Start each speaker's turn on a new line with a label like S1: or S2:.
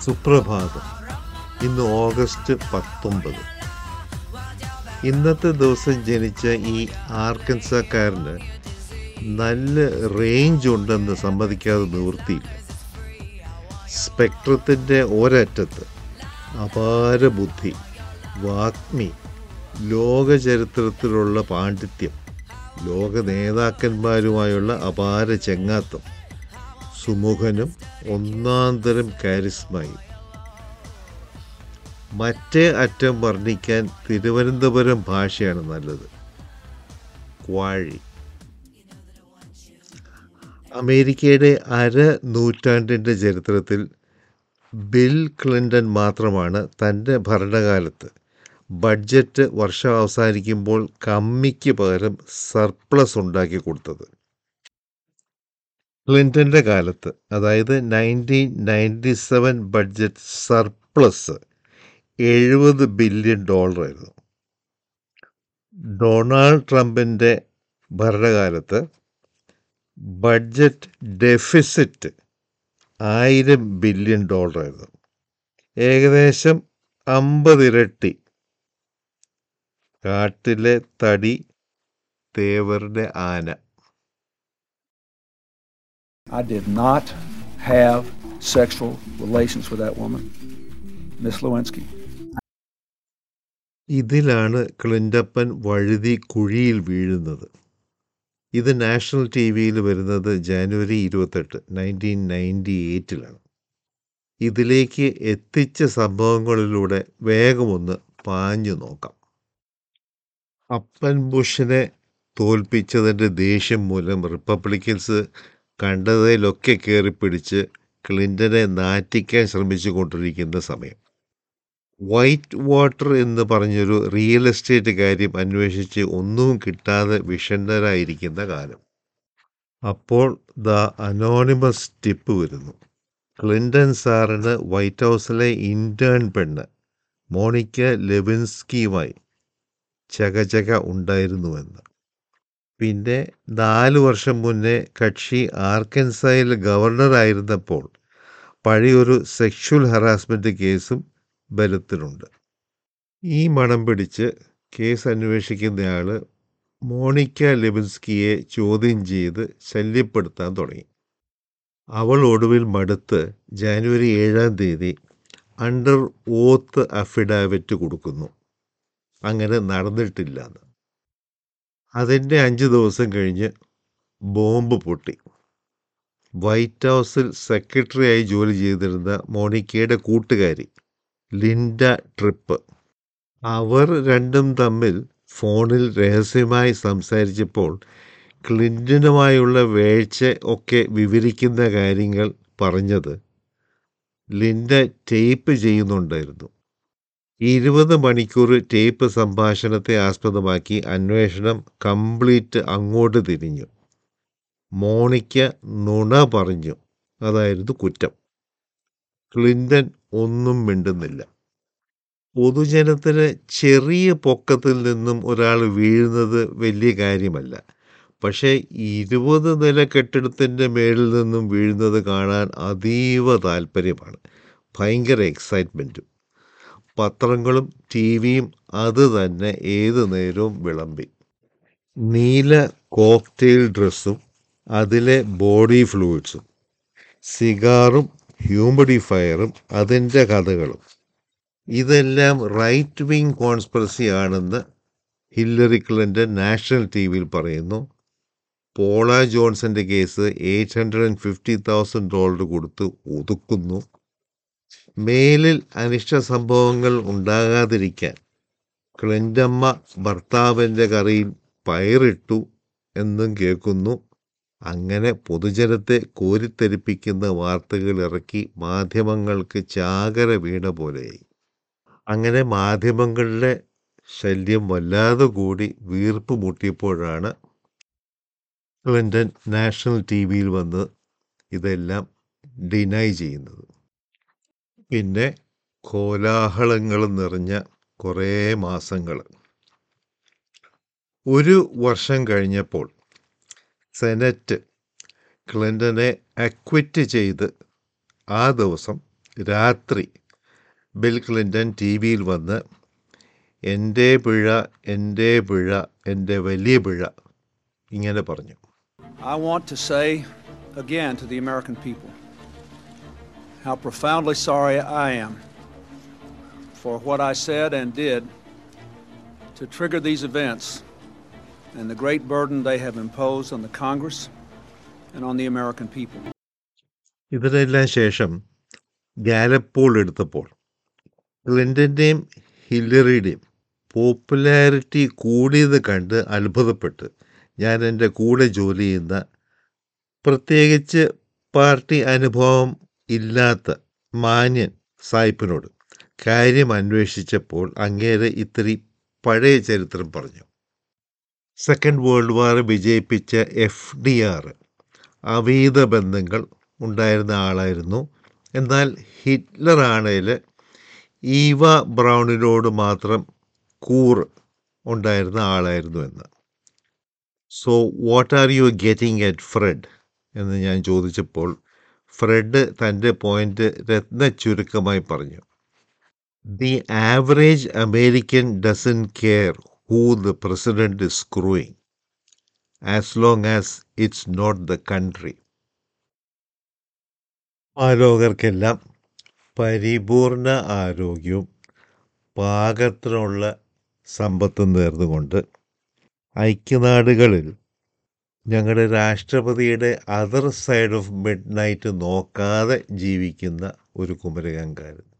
S1: സുപ്രഭാതം ഇന്ന് ഓഗസ്റ്റ് പത്തൊമ്പത് ഇന്നത്തെ ദിവസം ജനിച്ച ഈ ആർക്കൻസക്കാരന് നല്ല റേഞ്ച് ഉണ്ടെന്ന് സമ്മതിക്കാതെ നിവൃത്തിയില്ല സ്പെക്ട്രത്തിൻ്റെ ഒരറ്റത്ത് അപാര ബുദ്ധി വാഗ്മി ലോക ചരിത്രത്തിലുള്ള പാണ്ഡിത്യം ലോക നേതാക്കന്മാരുമായുള്ള അപാര ചെങ്ങാത്തം സുമുഖനും ഒന്നാന്തരം കാരിസ്മയും മറ്റേ അറ്റം വർണ്ണിക്കാൻ തിരുവനന്തപുരം ഭാഷയാണ് നല്ലത് ക്വാഴി അമേരിക്കയുടെ അര നൂറ്റാണ്ടിൻ്റെ ചരിത്രത്തിൽ ബിൽ ക്ലിൻ്റൺ മാത്രമാണ് തൻ്റെ ഭരണകാലത്ത് ബഡ്ജറ്റ് വർഷം അവസാനിക്കുമ്പോൾ കമ്മിക്ക് പകരം സർപ്ലസ് ഉണ്ടാക്കി കൊടുത്തത് ക്ലിൻ്റൻ്റെ കാലത്ത് അതായത് nineteen ninety seven budget surplus എഴുപത് ബില്യൺ ഡോളറായിരുന്നു ഡൊണാൾഡ് ട്രംപിൻ്റെ ഭരണകാലത്ത് ബഡ്ജറ്റ് ഡെഫിസിറ്റ് ആയിരം ബില്യൺ ഡോളറായിരുന്നു ഏകദേശം അമ്പത് ഇരട്ടി കാട്ടിലെ തടി തേവരുടെ ആന
S2: I did not have sexual relations with that woman, Miss Lewinsky.
S1: ഇതിലാണ് ക്ലിൻ്റപ്പൻ വഴുതി കുഴിയിൽ വീഴുന്നത് ഇത് നാഷണൽ ടി വിയിൽ വരുന്നത് ജാനുവരി ഇരുപത്തെട്ട് നയൻറ്റീൻ നയൻറ്റി എയ്റ്റിലാണ് ഇതിലേക്ക് എത്തിച്ച സംഭവങ്ങളിലൂടെ വേഗമൊന്ന് പാഞ്ഞു നോക്കാം അപ്പൻ ബുഷിനെ തോൽപ്പിച്ചതിൻ്റെ ദേഷ്യം മൂലം റിപ്പബ്ലിക്കൻസ് കണ്ടതിലൊക്കെ കയറിപ്പിടിച്ച് ക്ലിൻ്റനെ നാറ്റിക്കാൻ ശ്രമിച്ചു കൊണ്ടിരിക്കുന്ന സമയം വൈറ്റ് വാട്ടർ എന്ന് പറഞ്ഞൊരു റിയൽ എസ്റ്റേറ്റ് കാര്യം അന്വേഷിച്ച് ഒന്നും കിട്ടാതെ വിഷണ്ണരായിരിക്കുന്ന കാലം അപ്പോൾ ദ അനോണിമസ് ടിപ്പ് വരുന്നു ക്ലിൻ്റൺ സാറിന് വൈറ്റ് ഹൗസിലെ ഇൻറ്റേൺ പെണ്ണ് മോണിക്ക ലെവിൻസ്കിയുമായി ചകചക ഉണ്ടായിരുന്നുവെന്ന് പിന്നെ നാല് വർഷം മുന്നേ കക്ഷി ആർക്കൻസയിൽ ഗവർണറായിരുന്നപ്പോൾ പഴയൊരു സെക്ഷുവൽ ഹറാസ്മെൻറ്റ് കേസും ബലത്തിലുണ്ട് ഈ മണം പിടിച്ച് കേസ് അന്വേഷിക്കുന്നയാൾ മോണിക്ക ലെബിൻസ്കിയെ ചോദ്യം ചെയ്ത് ശല്യപ്പെടുത്താൻ തുടങ്ങി അവൾ ഒടുവിൽ മടുത്ത് ജാനുവരി ഏഴാം തീയതി അണ്ടർ ഓത്ത് അഫിഡാവിറ്റ് കൊടുക്കുന്നു അങ്ങനെ നടന്നിട്ടില്ലെന്ന് അതിൻ്റെ അഞ്ച് ദിവസം കഴിഞ്ഞ് ബോംബ് പൊട്ടി വൈറ്റ് ഹൗസിൽ സെക്രട്ടറിയായി ജോലി ചെയ്തിരുന്ന മോണിക്കയുടെ കൂട്ടുകാരി ലിൻഡ ട്രിപ്പ് അവർ രണ്ടും തമ്മിൽ ഫോണിൽ രഹസ്യമായി സംസാരിച്ചപ്പോൾ ക്ലിൻ്റനുമായുള്ള വേഴ്ച ഒക്കെ വിവരിക്കുന്ന കാര്യങ്ങൾ പറഞ്ഞത് ലിൻഡ ടേപ്പ് ചെയ്യുന്നുണ്ടായിരുന്നു ഇരുപത് മണിക്കൂർ ടേപ്പ് സംഭാഷണത്തെ ആസ്പദമാക്കി അന്വേഷണം കംപ്ലീറ്റ് അങ്ങോട്ട് തിരിഞ്ഞു മോണിക്ക നുണ പറഞ്ഞു അതായിരുന്നു കുറ്റം ക്ലിൻ്റൺ ഒന്നും മിണ്ടുന്നില്ല പൊതുജനത്തിന് ചെറിയ പൊക്കത്തിൽ നിന്നും ഒരാൾ വീഴുന്നത് വലിയ കാര്യമല്ല പക്ഷേ ഇരുപത് നില കെട്ടിടത്തിൻ്റെ മേളിൽ നിന്നും വീഴുന്നത് കാണാൻ അതീവ താല്പര്യമാണ് ഭയങ്കര എക്സൈറ്റ്മെൻറ്റും പത്രങ്ങളും ടി വിയും അത് തന്നെ ഏത് നേരവും വിളമ്പി നീല കോക്ടെയിൽ ഡ്രസ്സും അതിലെ ബോഡി ഫ്ലൂയിഡ്സും സിഗാറും ഹ്യൂമിഡിഫയറും അതിൻ്റെ കഥകളും ഇതെല്ലാം റൈറ്റ് വിങ് കോൺസ്പിറസി ആണെന്ന് ഹില്ലറി ക്ലിൻ്റൺ നാഷണൽ ടി വിയിൽ പറയുന്നു പോള ജോൺസന്റെ case eight hundred and fifty thousand dollar കൊടുത്ത് ഒതുക്കുന്നു മേലിൽ അനിഷ്ട സംഭവങ്ങൾ ഉണ്ടാകാതിരിക്കാൻ ക്ലിൻ്റമ്മ ഭർത്താവിൻ്റെ കറിയിൽ പയറിട്ടു എന്നും കേൾക്കുന്നു അങ്ങനെ പൊതുജനത്തെ കോരിത്തെരിപ്പിക്കുന്ന വാർത്തകൾ ഇറക്കി മാധ്യമങ്ങൾക്ക് ചാകര വീണ പോലെയായി അങ്ങനെ മാധ്യമങ്ങളുടെ ശല്യം വല്ലാതെ കൂടി വീർപ്പ് മുട്ടിയപ്പോഴാണ് ക്ലിൻ്റൺ നാഷണൽ ടി വിയിൽ വന്ന് ഇതെല്ലാം ഡിനൈ ചെയ്യുന്നത് പിന്നെ കോലാഹലങ്ങൾ നിറഞ്ഞ കുറേ മാസങ്ങൾ ഒരു വർഷം കഴിഞ്ഞപ്പോൾ സെനറ്റ് ക്ലിൻ്റനെ അക്വിറ്റ് ചെയ്ത് ആ ദിവസം രാത്രി ബിൽ ക്ലിൻ്റൺ ടി വിയിൽ വന്ന് എൻ്റെ പിഴ എൻ്റെ പിഴ എൻ്റെ വലിയ പിഴ ഇങ്ങനെ പറഞ്ഞു
S2: I want to say again to the American people how profoundly sorry I am for what I said and did to trigger these events and the great burden they have imposed on the Congress and on the American people.
S1: ഇതിനെല്ലാം ശേഷം ഗാലപ്പോൾ എടുത്തപ്പോൾ ക്ലിൻ്റൻ്റെയും ഹില്ലറിയുടെയും popularity കൂടിയത് കണ്ട് അത്ഭുതപ്പെട്ട് ഞാൻ എൻ്റെ കൂടെ ജോലി ചെയ്യുന്ന പ്രത്യേകിച്ച് പാർട്ടി അനുഭവം ഇല്ലാത്ത മാന്യൻ സായിപ്പിനോട് കാര്യം അന്വേഷിച്ചപ്പോൾ അങ്ങേരെ ഇത്തിരി പഴയ ചരിത്രം പറഞ്ഞു സെക്കൻഡ് വേൾഡ് വാർ വിജയിപ്പിച്ച എഫ് ഡി ആർ അവീത ബന്ധങ്ങൾ ഉണ്ടായിരുന്ന ആളായിരുന്നു എന്നാൽ ഹിറ്റ്ലർ ആണേൽ ഈവ ബ്രൗണിനോട് മാത്രം കൂറ് ഉണ്ടായിരുന്ന ആളായിരുന്നു എന്ന് so what are you getting at Fred എന്ന് ഞാൻ ചോദിച്ചപ്പോൾ ഫ്രെഡ് തൻ്റെ പോയിന്റ് രത്ന ചുരുക്കമായി പറഞ്ഞു the average American doesn't care who the president is screwing as long as it's not the country ആലോകർക്കെല്ലാം പരിപൂർണ ആരോഗ്യവും പാകത്തിനുള്ള സമ്പത്തും നേർന്നുകൊണ്ട് ഐക്യനാടുകളിൽ ഞങ്ങളുടെ രാഷ്ട്രപതിയുടെ other side of midnight നോക്കാതെ ജീവിക്കുന്ന ഒരു കുമരകംകാരൻ